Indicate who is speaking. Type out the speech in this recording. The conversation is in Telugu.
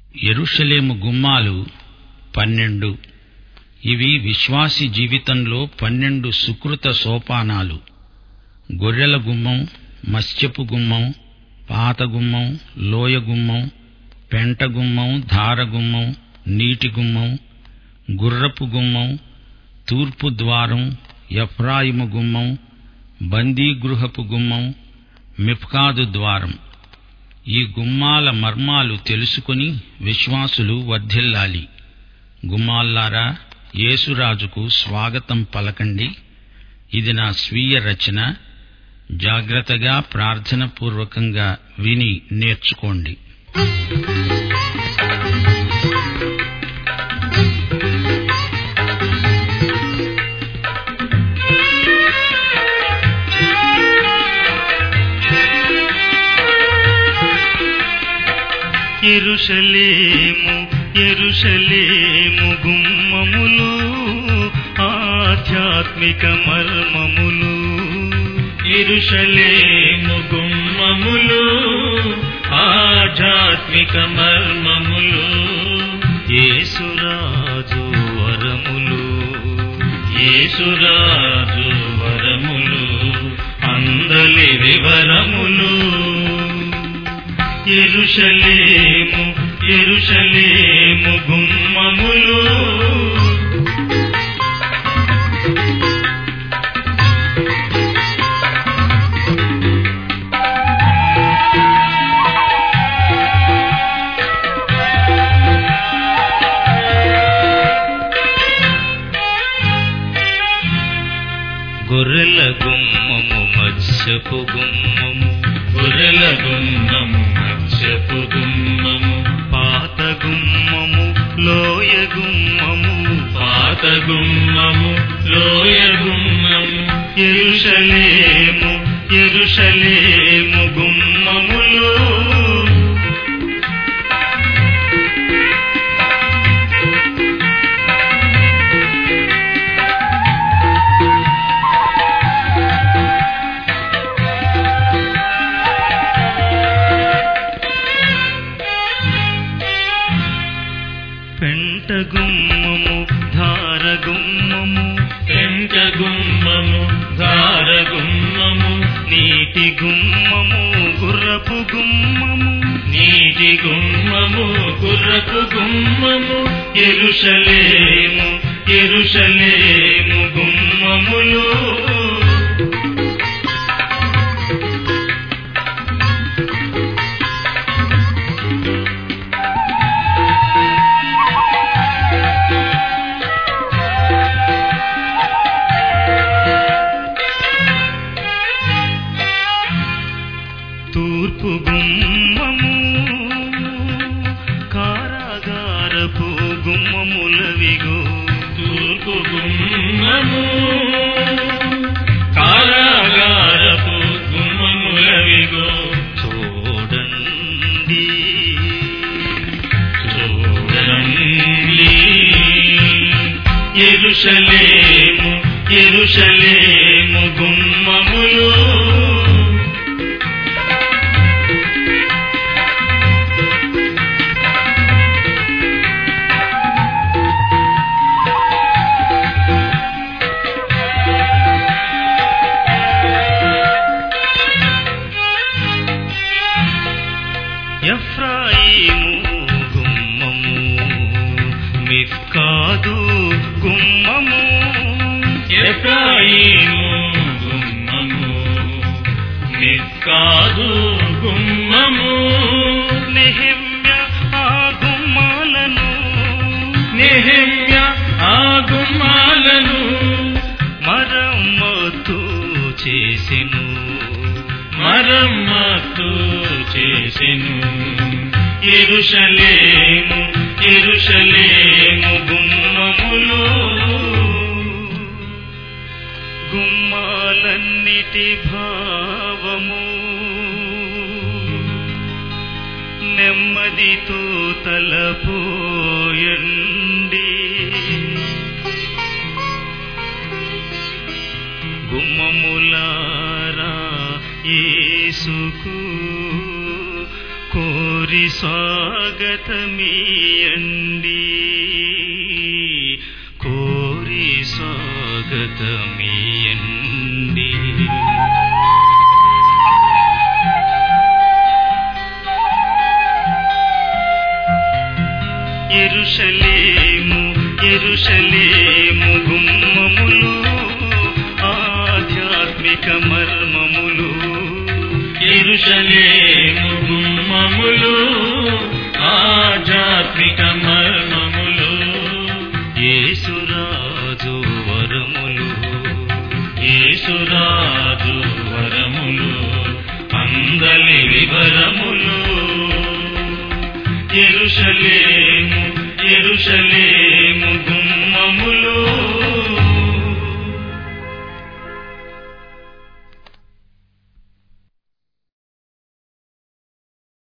Speaker 1: యెరూషలేము గుమ్మాలు పన్నెండు ఇవి విశ్వాసి జీవితంలో పన్నెండు సుకృత సోపానాలు గొర్రెల గుమ్మం మత్స్యపు గుమ్మం పాత గుమ్మం లోయ గుమ్మం పెంట గుమ్మం ధార గుమ్మం నీటి గుమ్మం గుర్రపు గుమ్మం తూర్పు ద్వారం ఎఫ్రాయిము గుమ్మం బందీగృహపు గుమ్మం మిఫ్కాదు ద్వారం ఈ గుమ్మాల మర్మాలు తెలుసుకుని విశ్వాసులు వర్ధిల్లాలి గుమ్మాల్లారా యేసురాజుకు స్వాగతం పలకండి ఇది నా స్వీయ రచన జాగ్రత్తగా ప్రార్థనపూర్వకంగా విని నేర్చుకోండి
Speaker 2: ఎరుషలేము ఎరుషలేము గుమ్మములు ఆధ్యాత్మిక మర్మములు ఎరుషలేము గుమ్మములు ఆధ్యాత్మిక మర్మములు యేసురాజు వరములు యేసురాజు వరములు అందలి వివరములు ఎరుషలేము ఎరుషలేము గుమ్మములు గొర్రెల గుమ్మము మత్స్యపు గుమ్మము గొర్రెల గుమ్మము మత్స్యపు గుమ్మము పాత గుమ్మము లోయ గుమ్మము పాత గుమ్మము లోయ గుమ్మము ఎరుషలేము ఎరుషలేము గుమ్మములు పెంట గుమ్మము ధార గుమ్మము పెంట గుమ్మము ధార గుమ్మము నీటి గుమ్మము గుర్రపు గుమ్మము నీటి గుమ్మము గుర్రపు గుమ్మము ఎరుషలేము ఎరుషలేము గుమ్మములు తూర్పు గుమ్మము కారాగారపు గుమ్మములవిగో తూర్పు గుమ్మము కారాగారపు గుమ్మములవిగో చూడండి చూడండి ఎరుషలేము ఎరుషలేము గుమ్మములు ఎఫ్రాయిము గుమ్మము మిక్కాదు గుమ్మము ఎఫ్రాయిము గుమ్మము మిక్కాదు గుమ్మము నెహమ్య ఆ గుమ్మాలను నెహమ్య ఆ గుమ్మాలను మరమ్మతు చేసెను మరమ్మతు చేసెను ఎరుషలేము ఎరుషలేము గుమ్మములు గుమ్మాలన్నిటి భావము నెమ్మదితో తలపోయండి గుమ్మములారా యేసుకు కోరి కోరి స్వాగతమీయండి కోరి స్వాగతమీయండి ఎరుషలేము ఎరుషలేము గుమ్మములు ఆధ్యాత్మిక మర్మములు
Speaker 3: ఎరుషలేము గుమ్మములు ఆధ్యాత్మిక మర్మములు
Speaker 2: యేసురాజు వరములు
Speaker 3: యేసురాజు వరములు అందలి వివరములు ఎరుషలేము ఎరుషలేము